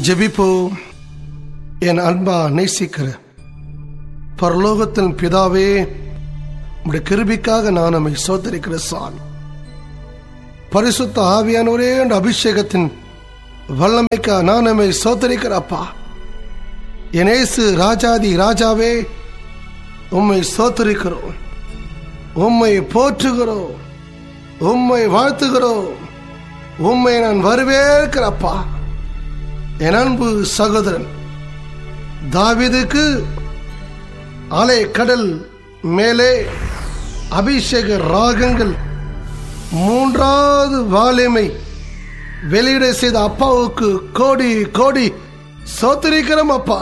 ஜெபிப்போம் என் அன்பா நேசிக்கிற பரலோகத்தின் பிதாவே உடைய கிருபிக்காக நான் நம்மை சோதரிக்கிற சாமி பரிசுத்த ஆவியானவரே என்ற அபிஷேகத்தின் வல்லமைக்கா நான் நம்மை சோதரிக்கிறப்பா எனேசு ராஜாதி ராஜாவே உம்மை சோத்தரிக்கிறோம் உம்மை போற்றுகிறோம் உம்மை வாழ்த்துகிறோம் உம்மை நான் வரவேற்கிறப்பா என் அன்பு சகோதரன் தாவிதுக்கு அலை கடல் மேலே அபிஷேக ராகங்கள் மூன்றாவது வாலிமை வெளியிட செய்த அப்பாவுக்கு கோடி கோடி சோத்திரிக்கிறோம் அப்பா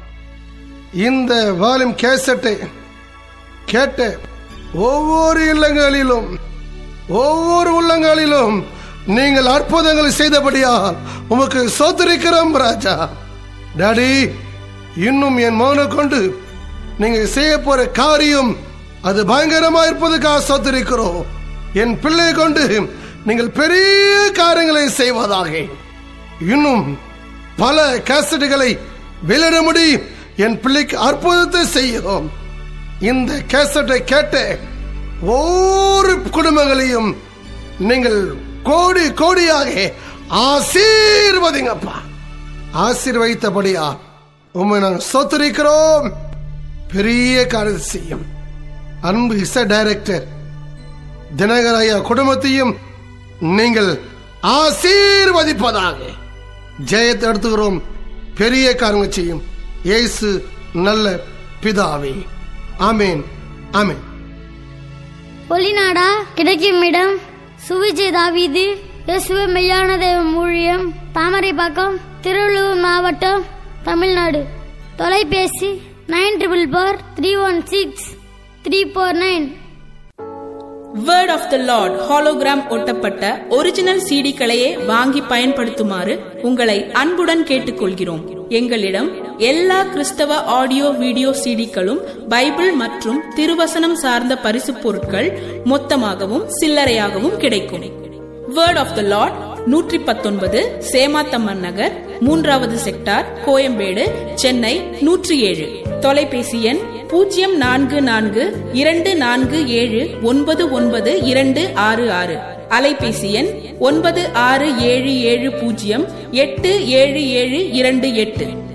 இந்த வாலிம் கேசட்டை கேட்ட ஒவ்வொரு இல்லங்களிலும் ஒவ்வொரு உள்ளங்களிலும் நீங்கள் அற்புதங்களை செய்தபடியால் உமக்கு சோதரிக்கிறோம் ராஜா டாடி இன்னும் என் மௌன கொண்டு நீங்க செய்ய போற காரியம் அது பயங்கரமா இருப்பதுக்காக சோதரிக்கிறோம் என் பிள்ளை கொண்டு நீங்கள் பெரிய காரியங்களை செய்வதாக இன்னும் பல கேசட்டுகளை வெளியிட முடியும் என் பிள்ளைக்கு அற்புதத்தை செய்யும் இந்த கேசட்டை கேட்ட ஒவ்வொரு குடும்பங்களையும் நீங்கள் கோடி கோடியாக ஆசீர்வதிங்கப்பா ஆசீர்வதித்தபடியா உண்மை நாங்கள் சொத்துரிக்கிறோம் பெரிய காரியத்தை செய்யும் அன்பு இசை டைரக்டர் தினகர் ஐயா குடும்பத்தையும் நீங்கள் ஆசீர்வதிப்பதாக ஜெயத்தை எடுத்துக்கிறோம் பெரிய காரியங்கள் செய்யும் இயேசு நல்ல பிதாவே ஆமேன் ஆமேன் ஒளிநாடா கிடைக்கும் இடம் சுவிஜய் தாவீது இயேசுவ மெய்யான தெய்வம் ஊழியம் தாமரைப்பாக்கம் திருவள்ளூர் மாவட்டம் தமிழ்நாடு தொலைபேசி nine triple four three one six three four nine word of the Lord hologram ஒட்டப்பட்ட ஒரிஜினல் சிடிக்களையே வாங்கி பயன்படுத்துமாறு உங்களை அன்புடன் கேட்டுக்கொள்கிறோம் எங்களிடம் எல்லா கிறிஸ்தவ ஆடியோ வீடியோ சிடிக்களும் பைபிள் மற்றும் திருவசனம் சார்ந்த பரிசு பொருட்கள் மொத்தமாகவும் சில்லறையாகவும் கிடைக்கும் வேர்ட் ஆஃப் த லார்ட் நூற்றி பத்தொன்பது சேமாத்தம்மன் நகர் மூன்றாவது செக்டார் கோயம்பேடு சென்னை நூற்றி ஏழு தொலைபேசி எண் பூஜ்ஜியம் நான்கு நான்கு இரண்டு நான்கு ஏழு ஒன்பது ஒன்பது இரண்டு ஆறு ஆறு அலைபேசி எண் ஒன்பது ஆறு ஏழு ஏழு பூஜ்ஜியம் எட்டு ஏழு ஏழு இரண்டு எட்டு